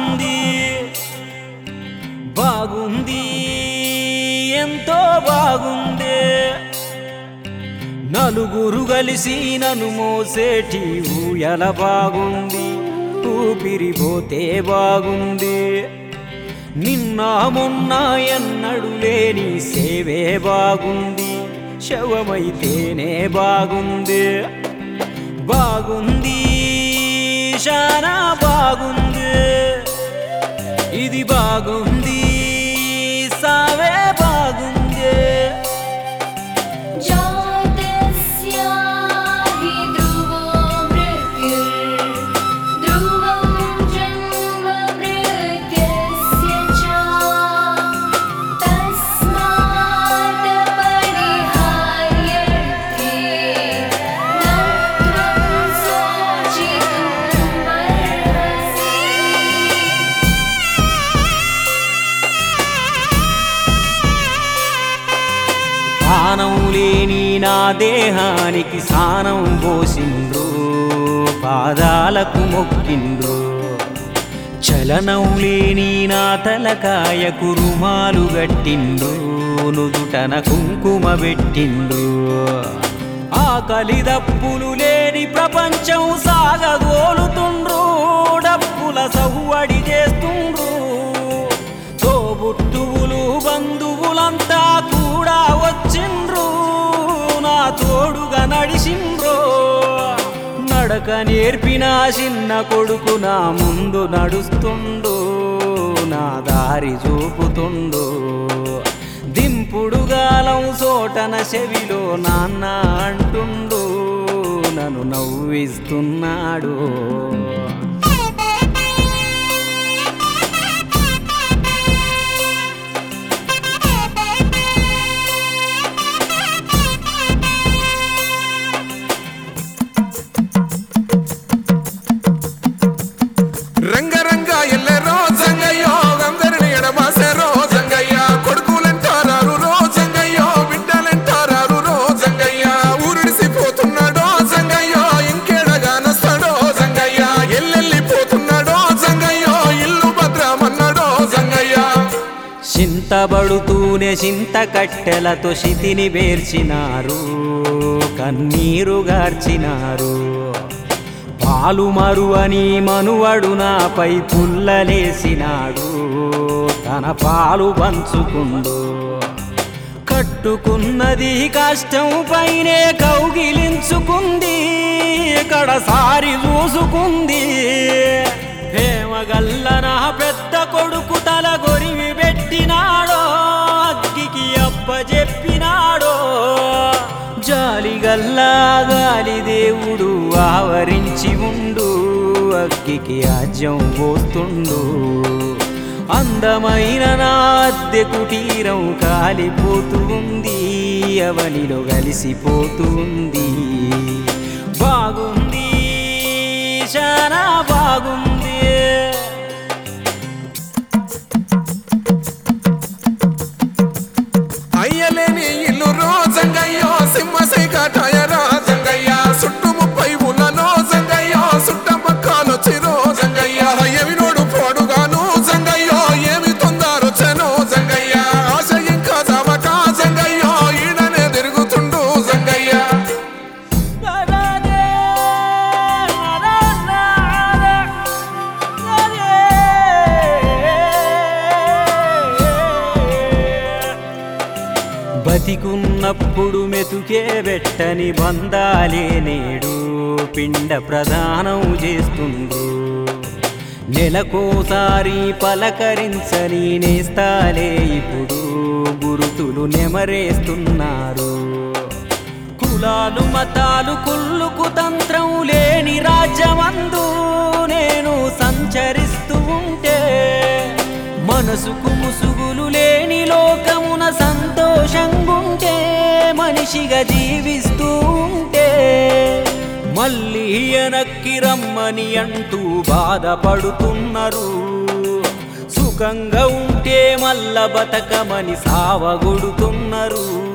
బాగుంది బాగుంది ఎంతో బాగుంది నలుగురు కలిసి నన్ను మోసేటి ఊయల బాగుంది ఊపిరిపోతే బాగుంది నిన్న మొన్న ఎన్నడు లేని సేవే బాగుంది శవమైతేనే బాగుంది బాగుంది శానా బాగుంది ఇది బాగుంది సావే బాగుంది जातस्य हि ध्रुवो मृत्युर् ध्रुवं जन्म मृत्यस्य च तस्मात् परिहार्यर्थे न त्वं शोचितुमर्हसि ప్రాణం లేని నా దేహానికి సానం పోసిండ్రు పాదాలకు మొక్కిండ్రు చలనం లేని నా తలకాయకు రుమాలు గట్టిండ్రు నుదుటన కుంకుమ పెట్టిండ్రు ఆకలి దప్పులు లేని ప్రపంచం సాగగోలుతుండ్రు డప్పుల సవ్వడి చేస్తుండ్రు తోబుట్టువులు బంధువులంతా కూడా వచ్చిండ్రు నా తోడుగా నడిచిండ్రు నడక నేర్పిన చిన్న కొడుకు నా ముందు నడుస్తుండు నా దారి చూపుతుండు దింపుడు గాలం సోటన చెవిలో నాన్న అంటుండు నన్ను నవ్విస్తున్నాడు రంగరంగ ఎల్లె రోజంగయ్యో అందరిని ఎడమాసే రోజంగయ్య కొడుకులంటారారు రోజంగయ్యో బిడ్డలంటారారు రోజంగయ్య ఊరిడిసిపోతున్నాడో జంగయ్యో ఇంకేడగానొస్తాడో జంగయ్య ఎల్లెళ్ళిపోతున్నాడో జంగయ్యో ఇల్లు భద్రమన్నాడో జంగయ్య చింతబడుతూనే చింత కట్టెలతో శితిని పేర్చినారు కన్నీరు గార్చినారు పాలు మరువని మనువడు నాపై పుల్లలేసినాడు తన పాలు పంచుకుండు కట్టుకున్నది కష్టం పైనే కౌగిలించుకుంది కడసారి చూసుకుంది ప్రేమగల్ల నా పెద్ద కొడుకు తల గొరివి పెట్టినాడో అగ్గికి అప్ప చెప్పినాడో జాలిగల్లా గాలి దేవుడు ఆవరించి ఉండు అగ్గికి ఆజ్యం పోతుండు అందమైన నా అద్దె కుటీరం కాలిపోతూ ఉంది అవనిలో కలిసిపోతూ ఉంది బాగుంది చాలా బాగుంది అయ్యలేని ఇల్లు రోజంగయ్యో సింహసై కాటాయ రాజంగయ్య చుట్టు ముప్పై ఊళ్ళలో జంగయ్యో చుట్టమక్కాలొచ్చి రోజంగయ్య ఎవినోడు పోడుగాను జంగయ్యో ఏమి తొందరొచ్చను జంగయ్య ఆశ ఇంకా జమక జంగయ్యో ఈడనే తిరుగుతుండు జంగయ్య బతికున్నప్పుడు మెతుకే పెట్టని బంధాలే నేడు పిండ ప్రదానం చేస్తుండ్రు నెలకోసారి పలకరించని నేస్తాలే ఇప్పుడు గురుతులు నెమరేస్తున్నారు కులాలు మతాలు కుళ్ళుకు తంత్రం లేని రాజ్యమందు నేను సంచరిస్తూ ఉంటే మనసుకు ముసుగులు లేని లోకమున సంతోషంగుంటే మనిషిగా జీవిస్తూ ఉంటే మళ్ళీ వెనక్కి రమ్మని అంటూ బాధపడుతున్నారు సుఖంగా ఉంటే మల్ల బతకమని సావగొడుతున్నారు